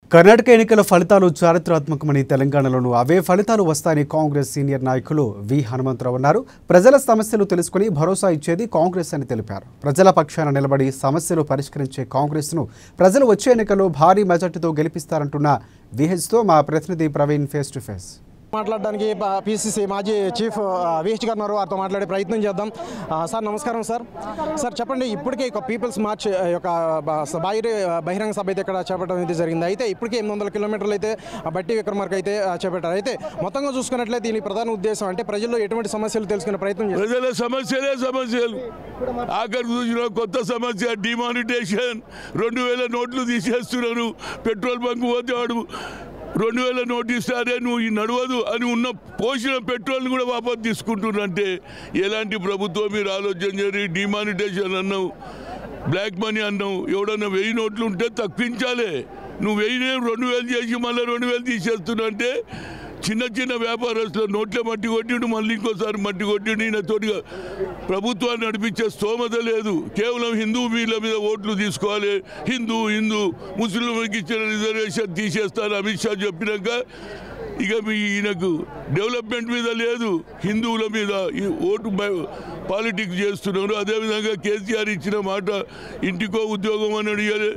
కర్ణాటక ఎన్నికల ఫలితాలు చారిత్రాత్మకమని తెలంగాణలోనూ అవే ఫలితాలు వస్తాయని కాంగ్రెస్ సీనియర్ నాయకులు వి హనుమంతరావు అన్నారు ప్రజల సమస్యలు తెలుసుకుని భరోసా ఇచ్చేది కాంగ్రెస్ అని తెలిపారు ప్రజల పక్షాన నిలబడి సమస్యలు పరిష్కరించే కాంగ్రెస్ను ప్రజలు వచ్చే ఎన్నికల్లో భారీ మెజార్టీతో గెలిపిస్తారంటున్న విహెచ్తో మా ప్రతినిధి ప్రవీణ్ ఫేస్ టు ఫేస్ మాట్లాడడానికి పిసిసి మాజీ చీఫ్ విహెచ్ గారు ఉన్నారు వారితో మాట్లాడే ప్రయత్నం చేద్దాం ఆ, సార్ నమస్కారం సార్ సార్ చెప్పండి ఇప్పటికే ఒక పీపుల్స్ మార్చ్ ఆ, యొక్క బ- స- బహిర్ బహిరంగ సభ అయితే ఇక్కడ చేపట్టడం అయితే జరిగింది అయితే ఇప్పటికే ఎనిమిది వందల కిలోమీటర్లు అయితే ఆ, బట్టి విక్రమార్క అయితే ఆ, చేపట్టారు అయితే మొత్తంగా చూసుకున్నట్లయితే దీని ప్రధాన ఉద్దేశం అంటే ప్రజల్లో ఎటువంటి సమస్యలు తెలుసుకునే ప్రయత్నం చేస్తారు ప్రజల సమస్యలే సమస్యలు ఆఖరి చూసిన కొత్త సమస్య డిమానిటేషన్ రెండు వేల నోట్లు తీసేస్తున్నారు పెట్రోల్ బంక్ పోతే వాడు రెండు వేల నోటు ఇస్తారే నువ్వు ఈ నడవదు అని ఉన్న పోసిన పెట్రోల్ కూడా వాపసు తీసుకుంటున్నంటే ఎలాంటి ప్రభుత్వం మీరు ఆలోచన చేయరు డిమానిటేషన్ అన్నావు బ్లాక్ మనీ అన్నావు ఎవడన్నా వెయ్యి నోట్లు ఉంటే తప్పించాలే నువ్వు వెయ్యి రెండు వేలు చేసి మళ్ళీ రెండు వేలు తీసేస్తున్నావు అంటే చిన్న చిన్న వ్యాపారస్తులు నోట్ల మట్టి కొట్టిండు మళ్ళీ ఇంకోసారి మట్టి కొట్టిండు ఈయన తోటిగా ప్రభుత్వాన్ని నడిపించే స్తోమత లేదు కేవలం హిందూ వీళ్ళ మీద ఓట్లు తీసుకోవాలి హిందూ హిందూ ముస్లింలకు ఇచ్చిన రిజర్వేషన్ తీసేస్తారు అమిత్ షా చెప్పినాక ఇక మీ ఈయనకు డెవలప్మెంట్ మీద లేదు హిందువుల మీద ఈ ఓటు పాలిటిక్స్ చేస్తున్నారు అదేవిధంగా కేసీఆర్ ఇచ్చిన మాట ఇంటికో ఉద్యోగం అని అడిగారు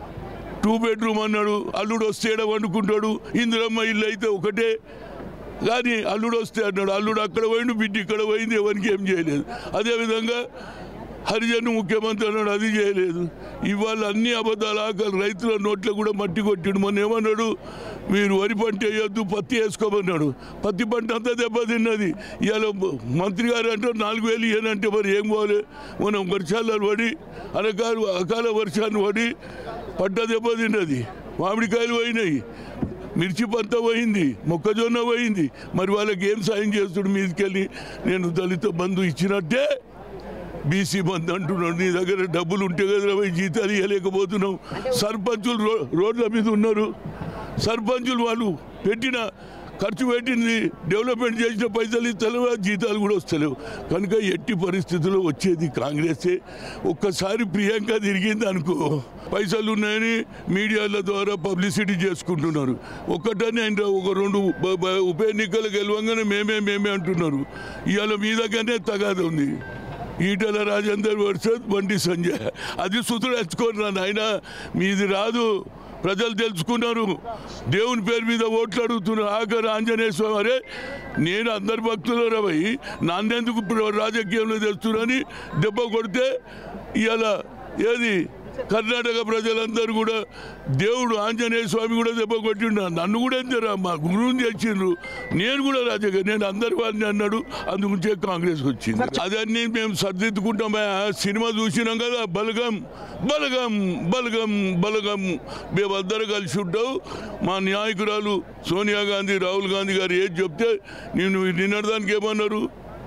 టూ బెడ్రూమ్ అన్నాడు అల్లుడు వస్తే ఏడ వండుకుంటాడు ఇందిరమ్మ ఇల్లు అయితే ఒకటే కానీ అల్లుడు వస్తే అన్నాడు అల్లుడు అక్కడ పోయిండు బిడ్డ ఇక్కడ పోయింది ఎవరికి ఏం చేయలేదు అదేవిధంగా హరిజన్ ముఖ్యమంత్రి అన్నాడు అది చేయలేదు ఇవాళ అన్ని అబద్ధాలు ఆకలి రైతుల నోట్లో కూడా మట్టి కొట్టిండు మొన్న ఏమన్నాడు మీరు వరి పంట వేయొద్దు పత్తి వేసుకోమన్నాడు పత్తి పంట అంతా దెబ్బతిన్నది ఇవాళ మంత్రి గారు అంటే నాలుగు వేలు ఇయ్యనంటే మరి ఏం పోలే మనం వర్షాలు పడి అనకాల అకాల వర్షాన్ని పడి పంట దెబ్బతిన్నది మామిడికాయలు పోయినాయి మిర్చి పంట పోయింది మొక్కజొన్న పోయింది మరి వాళ్ళకి ఏం సాయం చేస్తుడు మీదకెళ్ళి నేను దళిత బంధు ఇచ్చినట్టే బీసీ బంద్ అంటున్నాడు నీ దగ్గర డబ్బులు ఉంటే కదా పోయి జీతాలు ఇవ్వలేకపోతున్నావు సర్పంచులు రో రోడ్ల మీద ఉన్నారు సర్పంచులు వాళ్ళు పెట్టిన ఖర్చు పెట్టింది డెవలప్మెంట్ చేసిన పైసలు ఇస్తలేవు ఆ జీతాలు కూడా వస్తలేవు కనుక ఎట్టి పరిస్థితుల్లో వచ్చేది కాంగ్రెసే ఒక్కసారి ప్రియాంక తిరిగింది అనుకో పైసలు ఉన్నాయని మీడియాల ద్వారా పబ్లిసిటీ చేసుకుంటున్నారు ఒక్కటని ఆయన ఒక రెండు బ- బ- ఉప ఎన్నికలు గెలవంగానే మేమే మేమే అంటున్నారు ఇవాళ మీ దగ్గరనే తగాద ఉంది ఈటల రాజేందర్ వర్సెస్ బండి సంజయ్ అది సుతుడు ఎత్తుకోరు నాయన మీది రాదు ప్రజలు తెలుసుకున్నారు దేవుని పేరు మీద ఓట్లు అడుగుతున్నారు ఆఖరి ఆంజనేయ స్వామి అరే నేను అందరి భక్తులు రవై నాన్నెందుకు ప్ర- రాజకీయంలో తెలుస్తున్నాని దెబ్బ కొడితే ఇవాళ ఏది కర్ణాటక ప్రజలందరూ కూడా దేవుడు ఆంజనేయ స్వామి కూడా దెబ్బ కొట్టిండు నన్ను కూడా ఎంతరా మా గురువుని తెచ్చిండ్రు నేను కూడా రాజకీయ నేను అందరి వారిని అన్నాడు అందుకుంటే కాంగ్రెస్ వచ్చింది అదన్నీ మేము సర్దిద్దుకుంటామా సినిమా చూసినాం కదా బలగం బలగం బలగం బలగం మేమందరం కలిసి ఉంటావు మా నాయకురాలు సోనియా గాంధీ రాహుల్ గాంధీ గారు ఏది చెప్తే నేను నిన్నడానికి ఏమన్నారు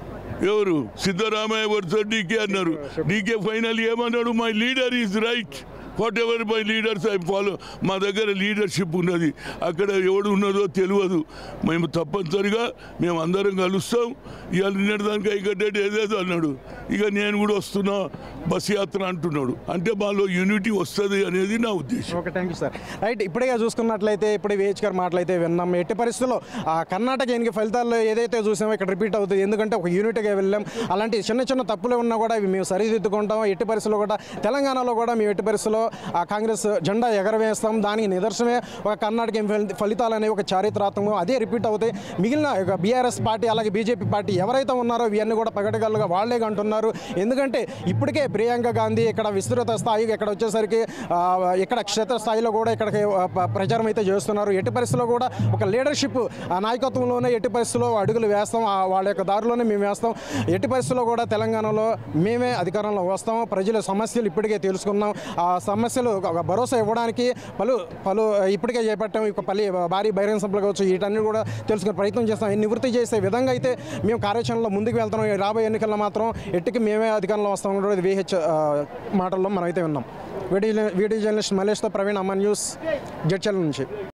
ఎవరు సిద్ధరామయ్య వర్సెస్ డీకే అన్నారు డీకే ఫైనల్ ఏమన్నాడు my leader is right whatever my leaders I follow మా దగ్గర లీడర్షిప్ ఉన్నది అక్కడ ఎవడు ఉన్నదో తెలియదు మేము తప్పనిసరిగా మేము అందరం కలుస్తాం ఇవాళ నిన్నటిదానికి ఐకట్టేటి ఏదేదో అన్నాడు ఇక నేను కూడా వస్తున్నా బస్ యాత్ర అంటున్నాడు అంటే మాలో యూనిటీ వస్తుంది అనేది నా ఉద్దేశం okay thank you sir right ఇప్పుడే చూసుకున్నట్లయితే ఇప్పుడు విహెచ్ గారు మాటలైతే విన్నాం ఎట్టి పరిస్థితుల్లో ఆ కర్ణాటక ఎన్నిక ఫలితాల్లో ఏదైతే చూసామో ఇక్కడ రిపీట్ అవుతుంది ఎందుకంటే ఒక యూనిట్గా వెళ్ళాం అలాంటి చిన్న చిన్న తప్పులు ఉన్నా కూడా ఇవి మేము సరిదిద్దుకుంటాం ఎట్టి పరిస్థితుల్లో కూడా తెలంగాణలో కూడా మేము ఎట్టి పరిస్థితుల్లో ఆ కాంగ్రెస్ జెండా ఎగరవేస్తాం దానికి నిదర్శనమే ఒక కర్ణాటక ఎన్నిక ఫలి- ఫలితాలు అనేవి ఒక చారిత్రాత్మకం అదే రిపీట్ అవుతాయి మిగిలిన బీఆర్ఎస్ పార్టీ అలాగే బీజేపీ పార్టీ ఎవరైతే ఉన్నారో ఇవన్నీ కూడా పగటగల్లుగా వాళ్లే అంటున్నారు ఎందుకంటే ఇప్పటికే ప్రియాంక గాంధీ ఇక్కడ విస్తృత స్థాయి ఇక్కడ వచ్చేసరికి ఆ, ఇక్కడ క్షేత్ర స్థాయిలో కూడా ఇక్కడ ప్రచారం అయితే చేస్తున్నారు ఎట్టి పరిస్థితుల్లో కూడా ఒక లీడర్షిప్ ఆ నాయకత్వంలోనే ఎట్టి పరిస్థితుల్లో అడుగులు వేస్తాం ఆ వాళ్ళ యొక్క దారిలోనే మేము వేస్తాం ఎట్టి పరిస్థితుల్లో కూడా తెలంగాణలో మేమే అధికారంలో వస్తాం ప్రజల సమస్యలు ఇప్పటికే తెలుసుకున్నాం ఆ సమస్యలు ఒక భరోసా ఇవ్వడానికి పలు పలు ఇప్పటికే చేపట్టాం ఇక పల్లి భారీ బహిరంగ సభలు కావచ్చు వీటన్ని కూడా తెలుసుకునే ప్రయత్నం చేస్తాం ఈ నివృత్తి చేసే విధంగా అయితే మేము కార్యాచరణలో ముందుకు వెళ్తున్నాం ఈ రాబోయే ఎన్నికల్లో మాత్రం ఎట్టికి మేమే అధికారంలో వస్తాం కూడా విహెచ్ మాటల్లో మనం అయితే విన్నాం వీడియో వీడియో జర్నలిస్ట్ మలేష్తో ప్రవీణ్ అమ్మ న్యూస్ జడ్చల్ నుంచి